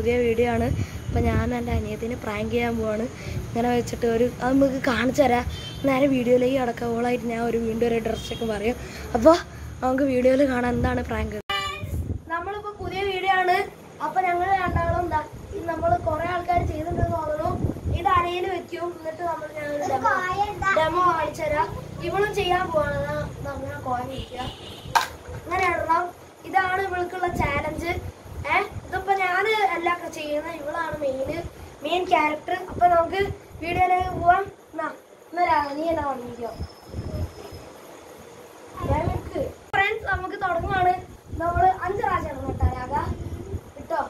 പുതിയ വീഡിയോ ആണ് അപ്പോൾ ഞാൻ എൻ്റെ അനിയത്തിനെ പ്രാങ്ക് ചെയ്യാൻ പോവാണ് ഇങ്ങനെ വെച്ചിട്ട് ഒരു അത് നമുക്ക് കാണിച്ചു തരാം നേരെ വീഡിയോയിലേക്ക് കിടക്കാം ഓളായിട്ട് ഞാൻ ഒരു വീണ്ടും ഒരു ഡ്രസ്സൊക്കെ പറയും അപ്പോൾ നമുക്ക് വീഡിയോയിൽ കാണാം എന്താണ് പ്രാങ്ക് നമ്മളിപ്പോൾ പുതിയ വീഡിയോ ആണ് അപ്പോൾ ഞങ്ങൾ രണ്ടാളും എന്താ നമ്മൾ കുറേ ആൾക്കാർ ചെയ്തിട്ടുണ്ടെന്ന് തോന്നുന്നു ഇത് അരയിൽ വെക്കും എന്നിട്ട് നമ്മൾ ഞങ്ങൾ ഡെമോ ഡെമോ കാണിച്ചു തരാം ഇവളും ചെയ്യാൻ പോവാണ് നമ്മൾ കോയ വയ്ക്കുക അങ്ങനെ ഇടണം ഇതാണ് ഇവൾക്കുള്ള ചാലഞ്ച് ഏഹ് ഇതിപ്പോ ഞാന് എല്ലാം ഒക്കെ ചെയ്യുന്നത് ഇവളാണ് മെയിൻ മെയിൻ ക്യാരക്ടർ അപ്പൊ നമുക്ക് വീഡിയോയിലേക്ക് പോവാം എന്നാ എന്നാ നീ എന്നാ വന്നിരിക്കോ ഫ്രണ്ട്സ് നമുക്ക് തുടങ്ങുവാണ് നമ്മള് അഞ്ച് പ്രാവശ്യം ഇടണം കേട്ടോ രാഗ കിട്ടോ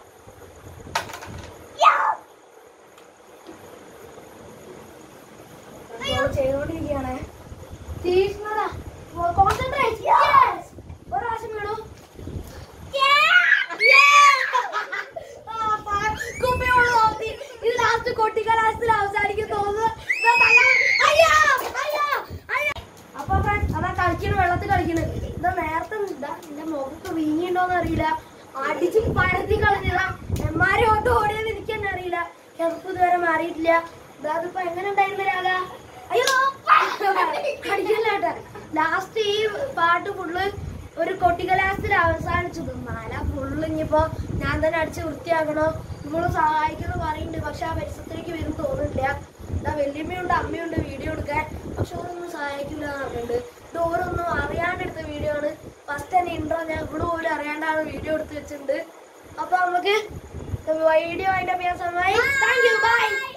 ചെയ്തോണ്ടിരിക്കുകയാണ് തീഷ്ണത കോൺസെൻട്രേറ്റ് ഒരു പ്രാവശ്യം വീണു കുമ്മിയോട് തോന്നി ഇത് ലാസ്റ്റ് കൊട്ടിക്കലാശത്തിൽ അവസാനിക്കും തോന്നുന്നു ദാ തല- അയ്യോ! അയ്യോ! അയ്യോ! അപ്പൊ friends, അതാ കളിക്കണ വെള്ളത്തിൽ കളിക്കണ് ഇതാ നേരത്തെ ഇതാ എന്റെ മുഖത്ത് വീങ്ങിണ്ടോന്ന് അറിയില്ല അടിച്ച് പരത്തി കളഞ്ഞതാ എമ്മാരെ ഓട്ടോ ഓടിയത് എനിക്ക് തന്നെ അറിയില്ല ചെറുപ്പ് ഇതുവരെ മാറിയിട്ടില്ല ഇതാ അതിപ്പോ എങ്ങനെ ഉണ്ടായിരുന്ന രാഗ അയ്യോ കളിക്കല്ലേട്ടാ ലാസ്റ്റ് ഈ പാട്ട് ഫുള്ള് ഒരു കൊട്ടിക്കലാസത്തിൽ അവസാനിച്ചു മാല ഫുള്ള് ഇനിയിപ്പോ ഞാൻ തന്നെ അടിച്ച് വൃത്തിയാക്കണോ ഇവള് സഹായിക്കുന്നു പറയുന്നുണ്ട് പക്ഷെ ആ പരിസരത്തേക്ക് വരും തോന്നുന്നില്ല എന്താ വല്യമ്മയുണ്ട് അമ്മയുണ്ട് വീഡിയോ എടുക്കാൻ പക്ഷെ ഓരൊന്നും സഹായിക്കില്ല എന്ന് പറഞ്ഞിട്ടുണ്ട് ഇത് ഓരോന്നും അറിയാണ്ടെടുത്ത വീഡിയോ ആണ് ഫസ്റ്റ് തന്നെ ഇൻട്രോ ഞാൻ ഇവിടെ പോലും അറിയാണ്ടാണ് വീഡിയോ എടുത്ത് വെച്ചിട്ടുണ്ട് അപ്പൊ നമുക്ക് വീഡിയോ അതിന്റെ സമയമായി താങ്ക് യു ബൈ